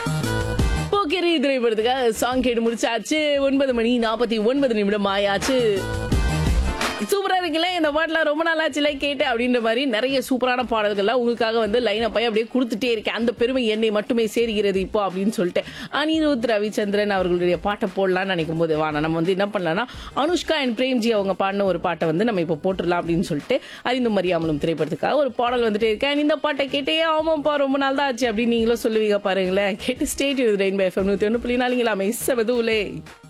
போக்கிரி திரைப்படத்துக்காக சாங் கேட்டு முடிச்சாச்சு ஒன்பது மணி நாற்பத்தி ஒன்பது நிமிடம் ஆயாச்சு சூப்பரா இருக்குல்ல இந்த பாட்டுலாம் ரொம்ப நாளாச்சுல கேட்டு அப்படின்ற மாதிரி நிறைய சூப்பரான பாடல்கள்லாம் உங்களுக்காக வந்து லைன் அப்பை அப்படியே கொடுத்துட்டே இருக்கேன் அந்த பெருமை என்னை மட்டுமே சேர்கிறது இப்போ அப்படின்னு சொல்லிட்டு அனிருத் ரவிச்சந்திரன் அவர்களுடைய பாட்டை போடலாம்னு நினைக்கும் போது வாங்க நம்ம வந்து என்ன பண்ணலாம்னா அனுஷ்கா அண்ட் பிரேம்ஜி அவங்க பாடின ஒரு பாட்டை வந்து நம்ம இப்போ போட்டுடலாம் அப்படின்னு சொல்லிட்டு அறிந்தும் அறியாமலும் திரைப்படத்துக்காக ஒரு பாடல் வந்துட்டே இருக்கேன் இந்த பாட்டை கேட்டே ஆமாப்பா ரொம்ப நாள் தான் ஆச்சு அப்படின்னு நீங்களும் சொல்லுவீங்க பாருங்களேன் கேட்டு ஸ்டேட் ரெயின் பை எஃப்எம் நூற்றி ஒன்று புள்ளி நாலுங்களா மெஸ்ஸ வெதுவுலே